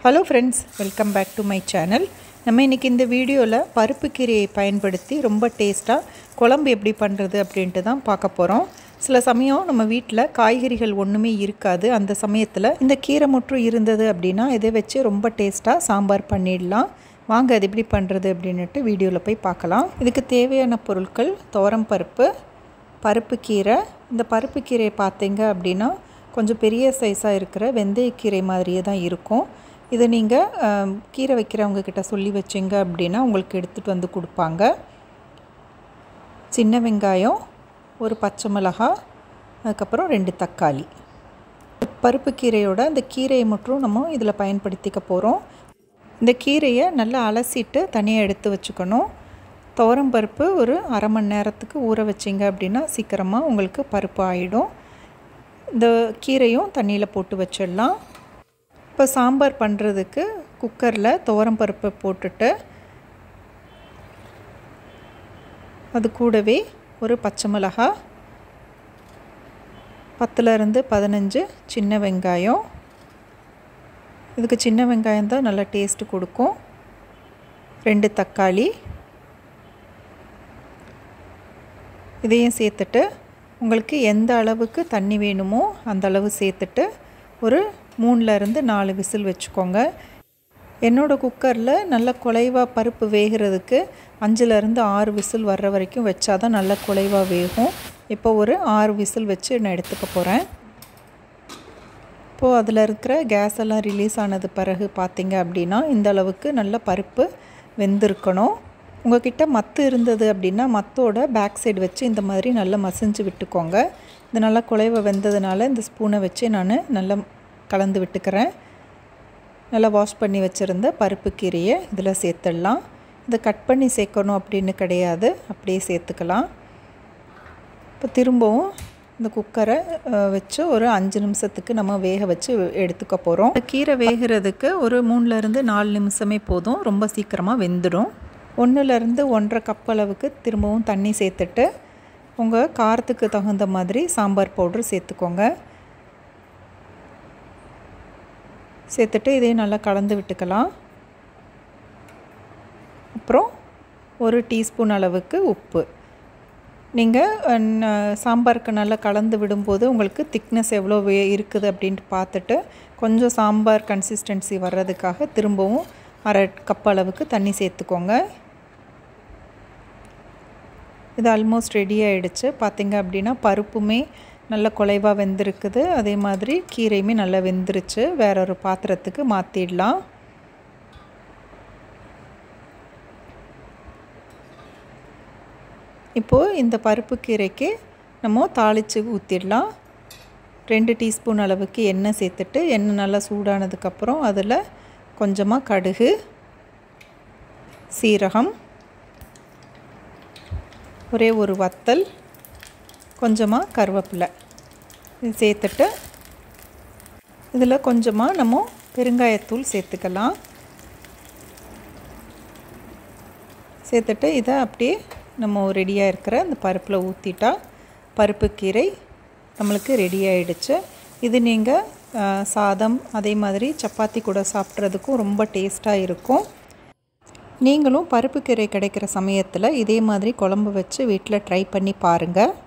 hello friends welcome back to my channel நம்ம இன்றைக்கி இந்த வீடியோவில் பருப்பு கீரையை பயன்படுத்தி ரொம்ப டேஸ்ட்டாக குழம்பு எப்படி பண்ணுறது அப்படின்ட்டு தான் பார்க்க போகிறோம் சில சமயம் நம்ம வீட்டில் காய்கறிகள் ஒன்றுமே இருக்காது அந்த சமயத்தில் இந்த கீரை முற்றும் இருந்தது அப்படின்னா இதை வச்சு ரொம்ப டேஸ்ட்டாக சாம்பார் பண்ணிடலாம் வாங்க அது எப்படி பண்ணுறது அப்படின்ட்டு வீடியோவில் போய் பார்க்கலாம் இதுக்கு தேவையான பொருட்கள் துவரம் பருப்பு பருப்பு கீரை இந்த பருப்பு கீரையை பார்த்தீங்க அப்படின்னா கொஞ்சம் பெரிய சைஸாக இருக்கிற வெந்தயக்கீரை மாதிரியே தான் இருக்கும் இதை நீங்கள் கீரை வைக்கிறவங்க கிட்ட சொல்லி வச்சிங்க அப்படின்னா உங்களுக்கு எடுத்துகிட்டு வந்து கொடுப்பாங்க சின்ன வெங்காயம் ஒரு பச்சை மிளகாய் அதுக்கப்புறம் ரெண்டு தக்காளி பருப்பு கீரையோட இந்த கீரையை மட்டும் நம்ம இதில் பயன்படுத்திக்க போகிறோம் இந்த கீரையை நல்லா அலசிட்டு தனியாக எடுத்து வச்சுக்கணும் துவரம் பருப்பு ஒரு அரை மணி நேரத்துக்கு ஊற வச்சிங்க அப்படின்னா சீக்கிரமாக உங்களுக்கு பருப்பு ஆகிடும் இந்த கீரையும் தண்ணியில் போட்டு வச்சிடலாம் இப்போ சாம்பார் பண்ணுறதுக்கு குக்கரில் துவரம் பருப்பை போட்டுட்டு அது கூடவே ஒரு பச்சை மிளகாய் பத்துலேருந்து பதினஞ்சு சின்ன வெங்காயம் இதுக்கு சின்ன வெங்காயம் தான் நல்லா டேஸ்ட்டு கொடுக்கும் ரெண்டு தக்காளி இதையும் சேர்த்துட்டு உங்களுக்கு எந்த அளவுக்கு தண்ணி வேணுமோ அந்த அளவு சேர்த்துட்டு ஒரு மூணுலேருந்து நாலு விசில் வச்சுக்கோங்க என்னோடய குக்கரில் நல்ல குலைவாக பருப்பு வேகிறதுக்கு அஞ்சுலேருந்து ஆறு விசில் வர்ற வரைக்கும் வச்சா தான் நல்ல குலைவாக வேகும் இப்போ ஒரு ஆறு விசில் வச்சு நான் எடுத்துக்க போகிறேன் இப்போது அதில் இருக்கிற கேஸ் எல்லாம் ரிலீஸ் ஆனது பிறகு பார்த்தீங்க அப்படின்னா இந்த அளவுக்கு நல்ல பருப்பு வெந்திருக்கணும் உங்ககிட்ட மத்து இருந்தது அப்படின்னா மத்தோட பேக் சைடு வச்சு இந்த மாதிரி நல்லா மசிஞ்சு விட்டுக்கோங்க இது நல்லா குலைவை வெந்ததுனால இந்த ஸ்பூனை வச்சு நான் நல்லா கலந்து விட்டுக்கிறேன் நல்லா வாஷ் பண்ணி வச்சுருந்த பருப்பு கீரையை இதில் சேர்த்துடலாம் இதை கட் பண்ணி சேர்க்கணும் அப்படின்னு கிடையாது அப்படியே சேர்த்துக்கலாம் இப்போ திரும்பவும் இந்த குக்கரை வச்சு ஒரு அஞ்சு நிமிஷத்துக்கு நம்ம வேக வச்சு எடுத்துக்க போகிறோம் கீரை வேகிறதுக்கு ஒரு மூணுலேருந்து நாலு நிமிஷமே போதும் ரொம்ப சீக்கிரமாக வெந்துடும் ஒன்றுலேருந்து ஒன்றரை கப் அளவுக்கு திரும்பவும் தண்ணி சேர்த்துட்டு உங்கள் காரத்துக்கு தகுந்த மாதிரி சாம்பார் பவுட்ரு சேர்த்துக்கோங்க சேர்த்துட்டு இதையும் நல்லா கலந்து விட்டுக்கலாம் அப்புறம் ஒரு டீஸ்பூன் அளவுக்கு உப்பு நீங்கள் சாம்பாருக்கு நல்லா கலந்து விடும்போது உங்களுக்கு திக்னஸ் எவ்வளோ வே இருக்குது அப்படின்ட்டு பார்த்துட்டு கொஞ்சம் சாம்பார் கன்சிஸ்டன்சி வர்றதுக்காக திரும்பவும் அரை கப் அளவுக்கு தண்ணி சேர்த்துக்கோங்க இது ஆல்மோஸ்ட் ரெடி ஆகிடுச்சு பார்த்திங்க அப்படின்னா பருப்புமே நல்ல குலைவாக வெந்திருக்குது அதே மாதிரி கீரையுமே நல்லா வெந்துருச்சு வேற ஒரு பாத்திரத்துக்கு மாற்றிடலாம் இப்போது இந்த பருப்பு கீரைக்கு நம்ம தாளித்து ஊற்றிடலாம் ரெண்டு டீஸ்பூன் அளவுக்கு எண்ணெய் சேர்த்துட்டு எண்ணெய் நல்லா சூடானதுக்கப்புறம் அதில் கொஞ்சமாக கடுகு சீரகம் ஒரே ஒரு வத்தல் கொஞ்சமாக கருவேப்பிலை இது சேர்த்துட்டு இதில் கொஞ்சமாக நம்ம பெருங்காயத்தூள் சேர்த்துக்கலாம் சேர்த்துட்டு இதை அப்படியே நம்ம ரெடியாக இருக்கிற அந்த பருப்பில் ஊற்றிட்டா பருப்பு கீரை நம்மளுக்கு ரெடி ஆகிடுச்சு இது நீங்கள் சாதம் அதே மாதிரி சப்பாத்தி கூட சாப்பிட்றதுக்கும் ரொம்ப டேஸ்ட்டாக இருக்கும் நீங்களும் பருப்பு கீரை கிடைக்கிற சமயத்தில் இதே மாதிரி குழம்பு வச்சு வீட்டில் ட்ரை பண்ணி பாருங்கள்